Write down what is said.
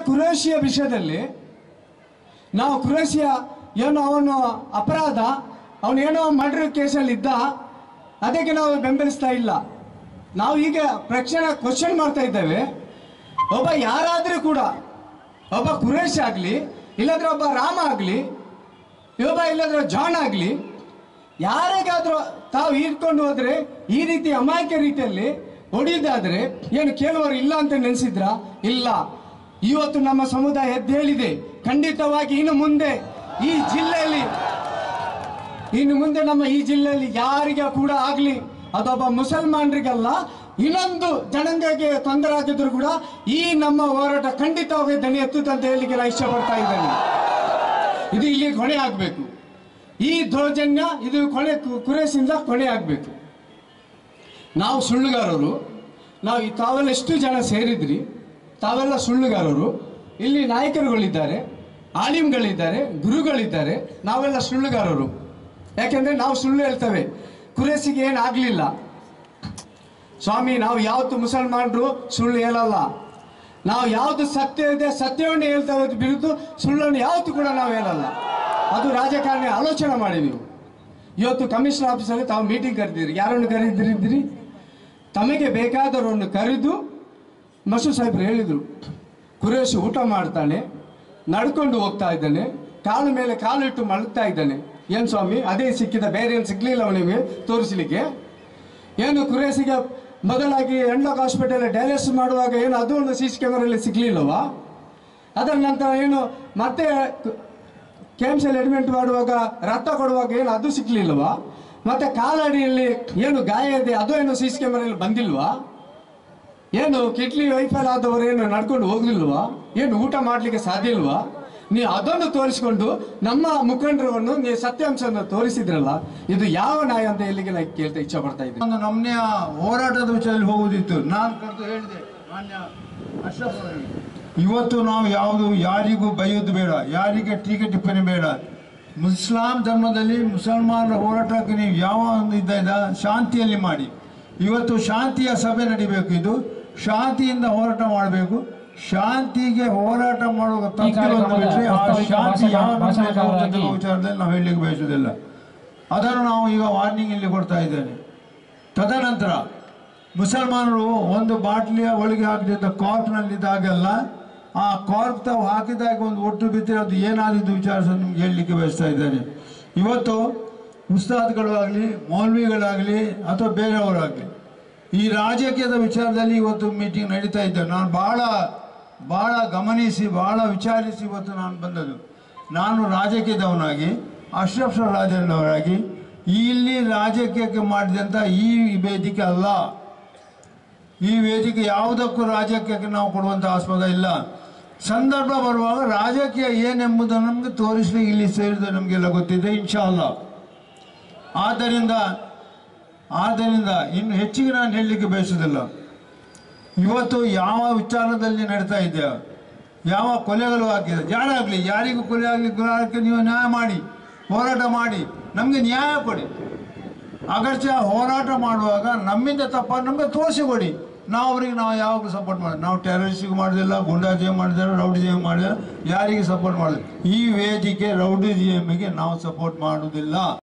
ಕುರೇಶಿಯ ವಿಷಯದಲ್ಲಿ ನಾವು ಕುರೇಶಿಯ ಏನು ಅವನು ಅಪರಾಧ ಅವನೇನೋ ಮರ್ಡರ್ ಕೇಸಲ್ಲಿ ಇದ್ದ ಅದಕ್ಕೆ ನಾವು ಬೆಂಬಲಿಸ್ತಾ ಇಲ್ಲ ನಾವು ಈಗ ಪ್ರಶ್ನೆ ಕ್ವಶನ್ ಮಾಡ್ತಾ ಇದ್ದೇವೆ ಒಬ್ಬ ಯಾರಾದರೂ ಕೂಡ ಒಬ್ಬ ಕುರೇಶ್ ಆಗಲಿ ಇಲ್ಲಾಂದ್ರೆ ಒಬ್ಬ ರಾಮ ಆಗಲಿ ಒಬ್ಬ ಇಲ್ಲಾಂದ್ರೆ ಜಾನ್ ಆಗಲಿ ಯಾರಿಗಾದ್ರೂ ತಾವು ಹಿಡ್ಕೊಂಡು ಹೋದ್ರೆ ಈ ರೀತಿ ಅಮಾಯಕ ರೀತಿಯಲ್ಲಿ ಹೊಡಿದಾದ್ರೆ ಏನು ಕೇಳುವವರು ಇಲ್ಲ ಅಂತ ನೆನೆಸಿದ್ರ ಇಲ್ಲ ಇವತ್ತು ನಮ್ಮ ಸಮುದಾಯ ಎದ್ದೇಳಿದೆ ಖಂಡಿತವಾಗಿ ಇನ್ನು ಮುಂದೆ ಈ ಜಿಲ್ಲೆಯಲ್ಲಿ ಇನ್ನು ಮುಂದೆ ನಮ್ಮ ಈ ಜಿಲ್ಲೆಯಲ್ಲಿ ಯಾರಿಗೆ ಕೂಡ ಆಗಲಿ ಅದೊಬ್ಬ ಮುಸಲ್ಮಾನರಿಗಲ್ಲ ಇನ್ನೊಂದು ಜನಾಂಗಕ್ಕೆ ತೊಂದರೆ ಆಗಿದ್ರು ಕೂಡ ಈ ನಮ್ಮ ಹೋರಾಟ ಖಂಡಿತವಾಗಿ ದನಿ ಎತ್ತುತ್ತಂತ ಹೇಳಲಿಕ್ಕೆ ನಾನು ಇಷ್ಟಪಡ್ತಾ ಇದ್ದೇನೆ ಇದು ಇಲ್ಲಿ ಕೊನೆ ಆಗಬೇಕು ಈ ದೌರ್ಜನ್ಯ ಇದು ಕೊನೆ ಕು- ಕುರೇಸಿಂದ ಕೊನೆ ಆಗಬೇಕು ನಾವು ಸುಳ್ಳುಗಾರರು ನಾವು ಈ ತಾವೆಲ್ಲ ಎಷ್ಟು ಜನ ಸೇರಿದ್ರಿ ತಾವೆಲ್ಲ ಸುಳ್ಳುಗಾರರು ಇಲ್ಲಿ ನಾಯಕರುಗಳಿದ್ದಾರೆ ಆಲಿಮ್ಗಳಿದ್ದಾರೆ ಗುರುಗಳಿದ್ದಾರೆ ನಾವೆಲ್ಲ ಸುಳ್ಳುಗಾರರು ಯಾಕೆಂದ್ರೆ ನಾವು ಸುಳ್ಳು ಹೇಳ್ತೇವೆ ಕುರೇಸಿಗೆ ಏನು ಆಗಲಿಲ್ಲ ಸ್ವಾಮಿ ನಾವು ಯಾವತ್ತು ಮುಸಲ್ಮಾನರು ಸುಳ್ಳು ಹೇಳಲ್ಲ ನಾವು ಯಾವುದು ಸತ್ಯ ಇದೆ ಸತ್ಯವನ್ನು ಹೇಳ್ತಾ ಹೋದ ಬಿರುದು ಸುಳ್ಳನ್ನು ಯಾವತ್ತೂ ಕೂಡ ನಾವು ಹೇಳಲ್ಲ ಅದು ರಾಜಕಾರಣಿ ಆಲೋಚನೆ ಮಾಡಿ ನೀವು ಇವತ್ತು ಕಮಿಷನರ್ ಆಫೀಸಲ್ಲಿ ತಾವು ಮೀಟಿಂಗ್ ಕರೆದಿರಿ ಯಾರನ್ನು ಕರೆದಿರಿದ್ರಿ ತಮಗೆ ಬೇಕಾದವರನ್ನು ಕರೆದು ಮಸು ಸಾಹೇಬ್ರು ಹೇಳಿದರು ಕುರೇಶ್ ಊಟ ಮಾಡ್ತಾನೆ ನಡ್ಕೊಂಡು ಹೋಗ್ತಾ ಇದ್ದಾನೆ ಕಾಲು ಮೇಲೆ ಕಾಲು ಇಟ್ಟು ಮಲಗ್ತಾ ಇದ್ದಾನೆ ಏನು ಸ್ವಾಮಿ ಅದೇ ಸಿಕ್ಕಿದ ಬೇರೆ ಏನು ಸಿಗ್ಲಿಲ್ಲ ಅವನಿಗೆ ತೋರಿಸಲಿಕ್ಕೆ ಏನು ಕುರೇಸಿಗೆ ಮೊದಲಾಗಿ ಹೆಣ್ಲಾಕ್ ಹಾಸ್ಪಿಟಲ್ ಡಯಾಲಿಸಿಸ್ ಮಾಡುವಾಗ ಏನು ಅದು ಒಂದು ಸಿ ಸಿ ಕ್ಯಾಮರಲ್ಲಿ ಸಿಗ್ಲಿಲ್ಲವಾ ಅದರ ನಂತರ ಏನು ಮತ್ತೆ ಕೆ ಎಮ್ ಸಿಯಲ್ಲಿ ಅಡ್ಮಿಟ್ ಮಾಡುವಾಗ ರಕ್ತ ಕೊಡುವಾಗ ಏನು ಅದು ಸಿಗ್ಲಿಲ್ವಾ ಮತ್ತೆ ಕಾಲಡಿಯಲ್ಲಿ ಏನು ಗಾಯ ಇದೆ ಅದು ಏನು ಸಿ ಸಿ ಕ್ಯಾಮರಲ್ಲಿ ಬಂದಿಲ್ವಾ ಏನು ಕಿಡ್ನಿ ವೈಫಲ್ ಆದವರು ಏನು ನಡ್ಕೊಂಡು ಹೋಗ್ಲಿಲ್ವಾ ಏನು ಊಟ ಮಾಡ್ಲಿಕ್ಕೆ ಸಾಧ್ಯ ಇಲ್ವಾ ನೀವು ಅದನ್ನು ತೋರಿಸಿಕೊಂಡು ನಮ್ಮ ಮುಖಂಡರನ್ನು ನೀವು ಸತ್ಯಾಂಶವನ್ನು ತೋರಿಸಿದ್ರಲ್ಲ ಇದು ಯಾವ ನ್ಯಾಯ ಅಂತ ಇಲ್ಲಿಗೆ ನಾನು ಕೇಳ್ತಾ ಇಚ್ಛೆ ಪಡ್ತಾ ಇದ್ದೀನಿ ಒಂದು ನಮ್ಮನೆಯ ಹೋರಾಟದ ವಿಷಯದಲ್ಲಿ ಹೋಗುದಿತ್ತು ನಾನು ಕರೆದು ಹೇಳಿದೆ ಮಾನ್ಯ ಅಶ್ರಫ್ ಅವರಿಗೆ. ಇವತ್ತು ನಾವು ಯಾವುದು ಯಾರಿಗೂ ಬೈಯೋದು ಬೇಡ ಯಾರಿಗೆ ಟೀಕೆ ಟಿಪ್ಪಣಿ ಬೇಡ ಮುಸ್ಲಾಂ ಧರ್ಮದಲ್ಲಿ ಮುಸಲ್ಮಾನರ ಹೋರಾಟಕ್ಕೆ ನೀವು ಯಾವ ಒಂದು ಇದ್ದ ಇದ್ದ ಶಾಂತಿಯಲ್ಲಿ ಮಾಡಿ ಇವತ್ತು ಶಾಂತಿಯ ಸಭೆ ನಡಿಬೇಕು ಇದು ಶಾಂತಿಯಿಂದ ಹೋರಾಟ ಮಾಡಬೇಕು ಶಾಂತಿಗೆ ಹೋರಾಟ ಮಾಡುವ ತಪ್ಪಿರೋದು ಬಿಟ್ಟರೆ ಆ ಶಾಂತಿ ಯಾವ ವಿಚಾರದಲ್ಲಿ ನಾವು ಹೇಳಲಿಕ್ಕೆ ಬಯಸುವುದಿಲ್ಲ ಅದನ್ನು ನಾವು ಈಗ ವಾರ್ನಿಂಗ್ ಇಲ್ಲಿ ಕೊಡ್ತಾ ಇದ್ದೇನೆ ತದನಂತರ ಮುಸಲ್ಮಾನರು ಒಂದು ಬಾಟ್ಲಿಯ ಒಳಗೆ ಹಾಕಿದ್ದ ಕಾರ್ಪ್ನಲ್ಲಿದ್ದಾಗೆಲ್ಲ ಆ ಕಾರ್ಪ್ ತಾವು ಹಾಕಿದಾಗ ಒಂದು ಒಟ್ಟು ಬಿದ್ದರೆ ಅದು ಏನಾದಿದ್ದು ವಿಚಾರ ಸಹ ನಿಮ್ಗೆ ಹೇಳಲಿಕ್ಕೆ ಬಯಸ್ತಾ ಇದ್ದೇನೆ ಇವತ್ತು ಉಸ್ತಾದ್ಗಳು ಆಗಲಿ ಮೌಲ್ವಿಗಳಾಗಲಿ ಅಥವಾ ಬೇರೆಯವರಾಗಲಿ ಈ ರಾಜಕೀಯದ ವಿಚಾರದಲ್ಲಿ ಇವತ್ತು ಮೀಟಿಂಗ್ ನಡೀತಾ ಇದ್ದೆ ನಾನು ಬಹಳ ಬಹಳ ಗಮನಿಸಿ ಬಹಳ ವಿಚಾರಿಸಿ ಇವತ್ತು ನಾನು ಬಂದದ್ದು ನಾನು ರಾಜಕೀಯದವನಾಗಿ ಅಶ್ರಫ್ ರಾಜನವರಾಗಿ ಇಲ್ಲಿ ರಾಜಕೀಯಕ್ಕೆ ಮಾಡಿದಂಥ ಈ ವೇದಿಕೆ ಅಲ್ಲ ಈ ವೇದಿಕೆ ಯಾವುದಕ್ಕೂ ರಾಜಕೀಯಕ್ಕೆ ನಾವು ಕೊಡುವಂಥ ಆಸ್ಪದ ಇಲ್ಲ ಸಂದರ್ಭ ಬರುವಾಗ ರಾಜಕೀಯ ಏನೆಂಬುದನ್ನು ನಮಗೆ ತೋರಿಸಲಿಕ್ಕೆ ಇಲ್ಲಿ ಸೇರಿದ ನಮಗೆಲ್ಲ ಗೊತ್ತಿದೆ ಇನ್ಶಾ ಅಲ್ಲ ಆದ್ದರಿಂದ ಆದ್ದರಿಂದ ಇನ್ನು ಹೆಚ್ಚಿಗೆ ನಾನು ಹೇಳಲಿಕ್ಕೆ ಬಯಸುವುದಿಲ್ಲ ಇವತ್ತು ಯಾವ ವಿಚಾರದಲ್ಲಿ ನಡೀತಾ ಇದೆಯಾ ಯಾವ ಕೊಲೆಗಳು ಆಗಿದೆ ಯಾರಾಗಲಿ ಯಾರಿಗೂ ಕೊಲೆ ಆಗಲಿ ಆಗಲಿ ನೀವು ನ್ಯಾಯ ಮಾಡಿ ಹೋರಾಟ ಮಾಡಿ ನಮಗೆ ನ್ಯಾಯ ಕೊಡಿ ಅಗರ್ಚ ಹೋರಾಟ ಮಾಡುವಾಗ ನಮ್ಮಿಂದ ತಪ್ಪ ನಮಗೆ ತೋರಿಸಿಕೊಡಿ ನಾವು ಅವ್ರಿಗೆ ನಾವು ಯಾವಾಗಲೂ ಸಪೋರ್ಟ್ ಮಾಡಿ ನಾವು ಟೆರರಿಸ್ಟಿಗೆ ಮಾಡೋದಿಲ್ಲ ಗುಂಡಾಜಿಮ್ ಮಾಡಿದ್ರೆ ರೌಡಿಜಿಮ್ ಮಾಡಿದ್ರೆ ಯಾರಿಗೆ ಸಪೋರ್ಟ್ ಮಾಡೋದು ಈ ವೇದಿಕೆ ರೌಡಿಜಿಯಮ್ಗೆ ನಾವು ಸಪೋರ್ಟ್ ಮಾಡೋದಿಲ್ಲ